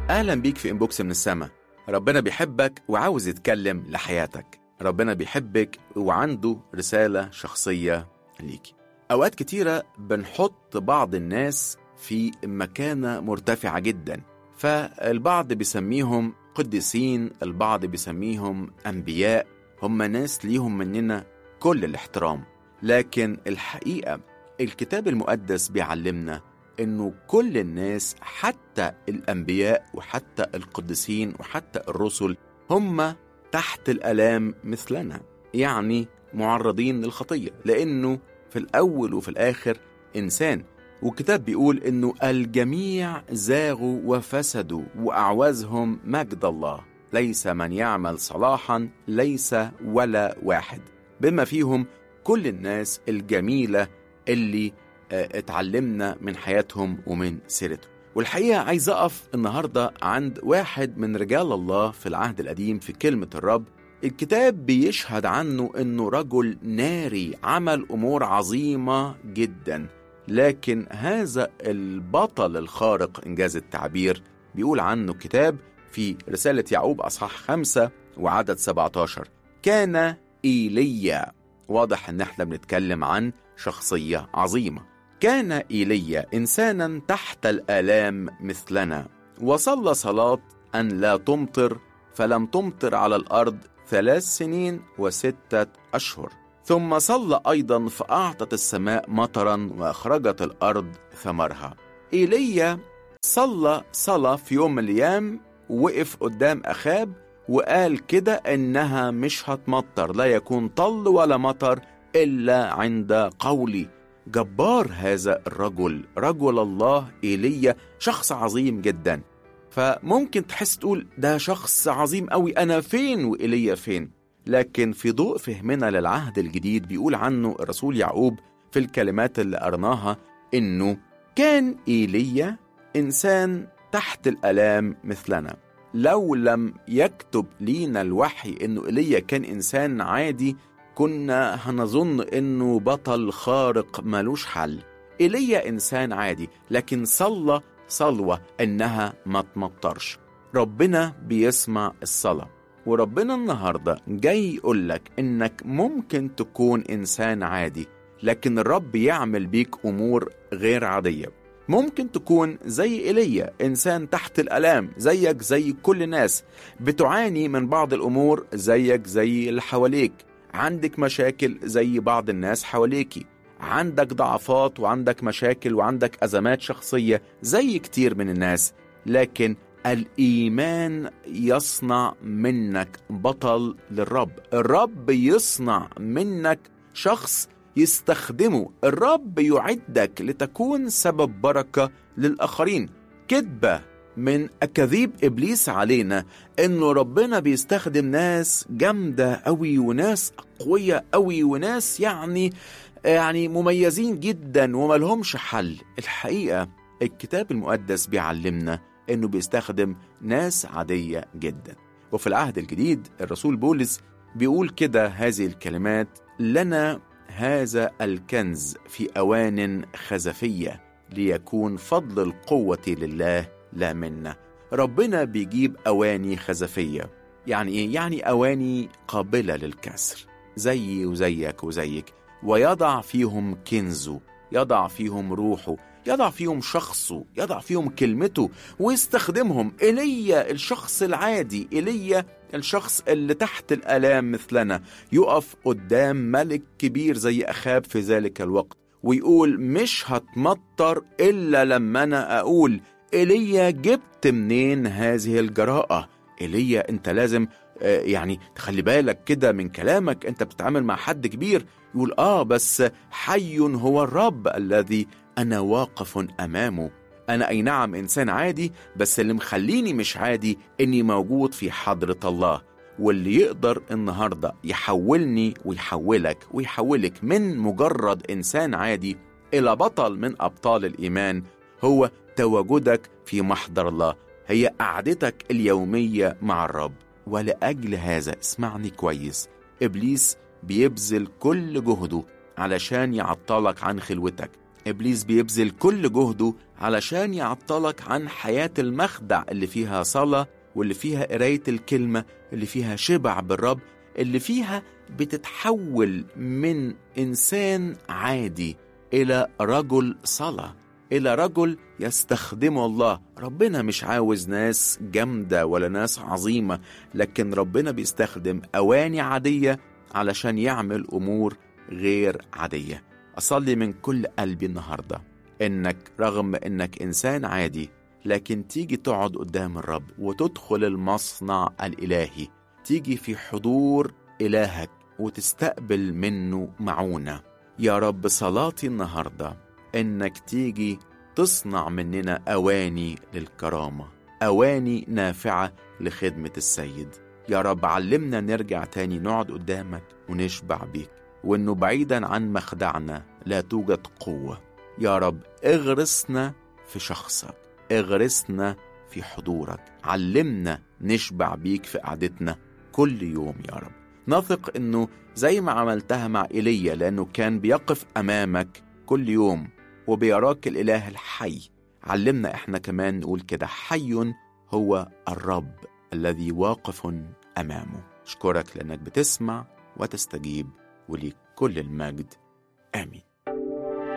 أهلا بيك في إنبوكس من السما ربنا بيحبك وعاوز يتكلم لحياتك ربنا بيحبك وعنده رسالة شخصية ليكي أوقات كتيرة بنحط بعض الناس في مكانة مرتفعة جدا فالبعض بيسميهم قديسين البعض بيسميهم أنبياء هم ناس ليهم مننا كل الاحترام لكن الحقيقة الكتاب المقدس بيعلمنا انه كل الناس حتى الانبياء وحتى القديسين وحتى الرسل هم تحت الالام مثلنا يعني معرضين للخطيه لانه في الاول وفي الاخر انسان والكتاب بيقول انه الجميع زاغوا وفسدوا واعوزهم مجد الله ليس من يعمل صلاحا ليس ولا واحد بما فيهم كل الناس الجميله اللي اتعلمنا من حياتهم ومن سيرتهم والحقيقة عايز أقف النهاردة عند واحد من رجال الله في العهد القديم في كلمة الرب الكتاب بيشهد عنه أنه رجل ناري عمل أمور عظيمة جدا لكن هذا البطل الخارق إنجاز التعبير بيقول عنه الكتاب في رسالة يعقوب أصحاح خمسة وعدد 17 كان إيليا واضح ان احنا بنتكلم عن شخصية عظيمة كان إيليا إنسانا تحت الآلام مثلنا وصلى صلاة أن لا تمطر فلم تمطر على الأرض ثلاث سنين وستة أشهر ثم صلى أيضا فأعطت السماء مطرا وأخرجت الأرض ثمرها إيليا صلى صلاة في يوم من الأيام وقف قدام أخاب وقال كده إنها مش هتمطر لا يكون طل ولا مطر إلا عند قولي جبار هذا الرجل رجل الله إيليا شخص عظيم جدا فممكن تحس تقول ده شخص عظيم قوي أنا فين وإيليا فين لكن في ضوء فهمنا للعهد الجديد بيقول عنه الرسول يعقوب في الكلمات اللي قرناها إنه كان إيليا إنسان تحت الآلام مثلنا لو لم يكتب لينا الوحي إنه إيليا كان إنسان عادي كنا هنظن إنه بطل خارق ملوش حل إيليا إنسان عادي لكن صلى صلوة إنها ما تمطرش ربنا بيسمع الصلاة وربنا النهاردة جاي يقولك إنك ممكن تكون إنسان عادي لكن الرب يعمل بيك أمور غير عادية ممكن تكون زي إيليا إنسان تحت الألام زيك زي كل الناس بتعاني من بعض الأمور زيك زي اللي حواليك عندك مشاكل زي بعض الناس حواليكي عندك ضعفات وعندك مشاكل وعندك أزمات شخصية زي كتير من الناس لكن الإيمان يصنع منك بطل للرب الرب يصنع منك شخص يستخدمه الرب يعدك لتكون سبب بركة للآخرين كذبة من أكاذيب إبليس علينا إنه ربنا بيستخدم ناس جامدة أوي وناس قوية أوي وناس يعني يعني مميزين جدا وملهمش حل الحقيقة الكتاب المقدس بيعلمنا إنه بيستخدم ناس عادية جدا وفي العهد الجديد الرسول بولس بيقول كده هذه الكلمات لنا هذا الكنز في أوان خزفية ليكون فضل القوة لله لا منا ربنا بيجيب أواني خزفية يعني إيه؟ يعني أواني قابلة للكسر زيي وزيك وزيك ويضع فيهم كنزه يضع فيهم روحه يضع فيهم شخصه يضع فيهم كلمته ويستخدمهم إيليا الشخص العادي إيليا الشخص اللي تحت الآلام مثلنا يقف قدام ملك كبير زي أخاب في ذلك الوقت ويقول مش هتمطر إلا لما أنا أقول إيليا جبت منين هذه الجراءة إيليا أنت لازم يعني تخلي بالك كده من كلامك أنت بتتعامل مع حد كبير يقول آه بس حي هو الرب الذي أنا واقف أمامه أنا أي نعم إنسان عادي بس اللي مخليني مش عادي إني موجود في حضرة الله واللي يقدر النهاردة يحولني ويحولك ويحولك من مجرد إنسان عادي إلى بطل من أبطال الإيمان هو تواجدك في محضر الله هي قعدتك اليومية مع الرب ولأجل هذا اسمعني كويس إبليس بيبذل كل جهده علشان يعطلك عن خلوتك إبليس بيبذل كل جهده علشان يعطلك عن حياة المخدع اللي فيها صلاة واللي فيها قراية الكلمة اللي فيها شبع بالرب اللي فيها بتتحول من إنسان عادي إلى رجل صلاة إلى رجل يستخدمه الله ربنا مش عاوز ناس جامدة ولا ناس عظيمة لكن ربنا بيستخدم أواني عادية علشان يعمل أمور غير عادية أصلي من كل قلبي النهاردة إنك رغم إنك إنسان عادي لكن تيجي تقعد قدام الرب وتدخل المصنع الإلهي تيجي في حضور إلهك وتستقبل منه معونة يا رب صلاتي النهاردة إنك تيجي تصنع مننا أواني للكرامة أواني نافعة لخدمة السيد يا رب علمنا نرجع تاني نقعد قدامك ونشبع بيك وإنه بعيدا عن مخدعنا لا توجد قوة يا رب اغرسنا في شخصك اغرسنا في حضورك علمنا نشبع بيك في قعدتنا كل يوم يا رب نثق انه زي ما عملتها مع ايليا لانه كان بيقف امامك كل يوم وبيراك الاله الحي علمنا احنا كمان نقول كده حي هو الرب الذي واقف امامه اشكرك لانك بتسمع وتستجيب وليك كل المجد امين